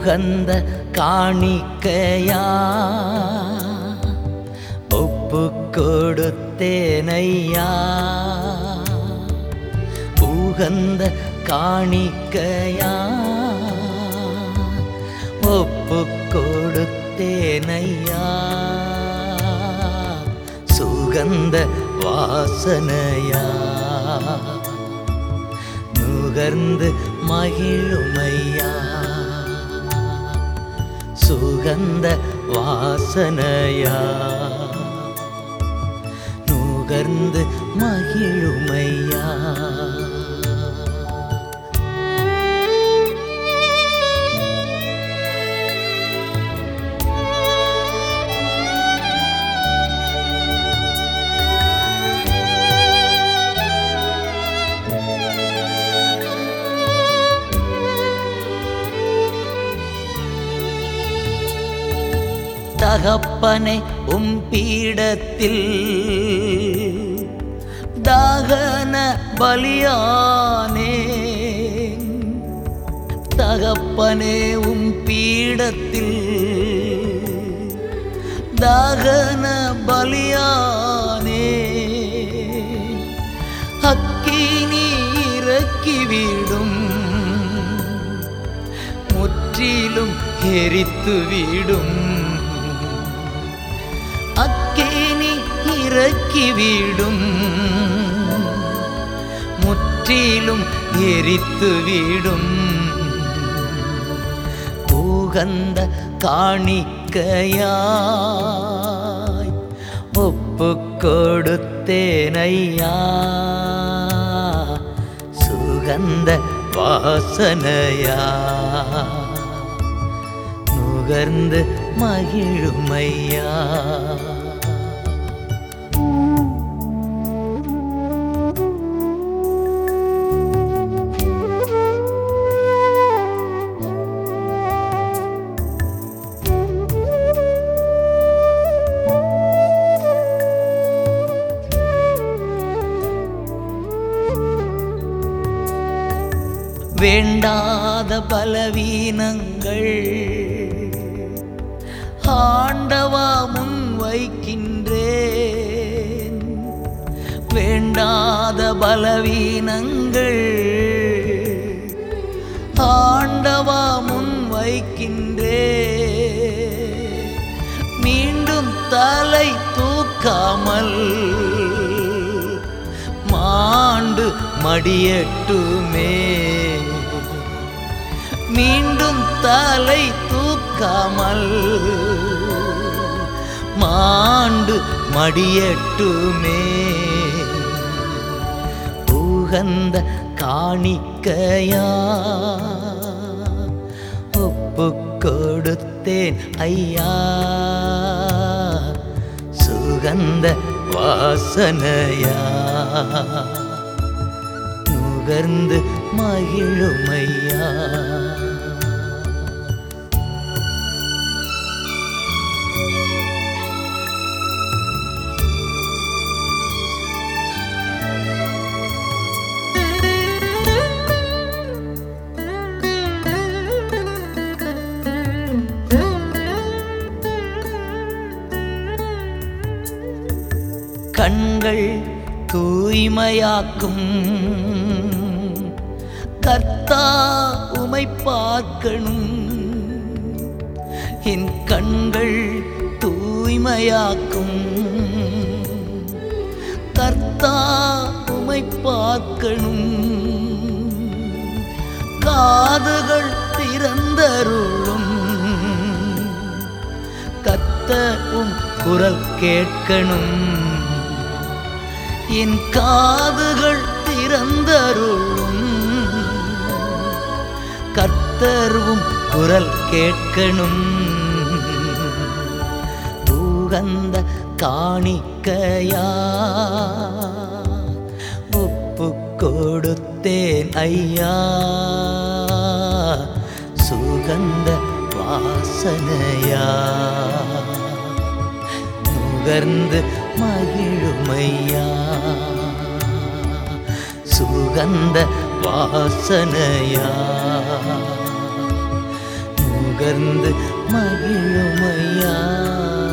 உகந்த காணிக்கையா ஒப்பு கொடுத்தேனையா உகந்த காணிக்கையா ஒப்பு கொடுத்தேனையா சுகந்த வாசனையா நுகர்ந்து மகிழுமையா சுகந்த வாசனையா நுகர்ந்து மகிழுமையா தகப்பனை உம் பீடத்தில் தாகன பலியானே தகப்பனே உம் பீடத்தில் தாகன பலியானே அக்கினி இறக்கிவிடும் முற்றிலும் எரித்துவிடும் அக்கேனி இறக்கிவிடும் முற்றிலும் எரித்துவிடும் உகந்த காணிக்கையாய் ஒப்பு கொடுத்தேனையா சுகந்த வாசனையா நுகர்ந்து மகிழுமையா வேண்டாத பலவீனங்கள் ஆண்டவா முன் வைக்கின்றேன் வேண்டாத பலவீனங்கள் ஆண்டவா முன் வைக்கின்றேன் மீண்டும் தலை தூக்காமல் மாண்டு மடியட்டுமே மீண்டும் தலை தூக்காமல் மாண்டு மடியட்டுமே உகந்த காணிக்கையா ஒப்பு கொடுத்தேன் ஐயா சுகந்த வாசனையா நுகர்ந்து மகிழுமையா கண்கள் தூய்மையாக்கும் கர்த்தா உமை பார்க்கணும் என் கண்கள் தூய்மையாக்கும் கர்த்தா உமை பார்க்கணும் காதுகள் திறந்தருளும் கத்தவும் குரல் கேட்கணும் என் காதுகள் திறந்தருளும் கத்தர்வும் குரல் கேட்கணும் உகந்த காணிக்கையா ஒப்பு கொடுத்தேன் ஐயா சுகந்த வாசனையா நுகர்ந்து மகிழுமையா சுகந்த வாசனையா நுகர்ந்து மகிழுமையா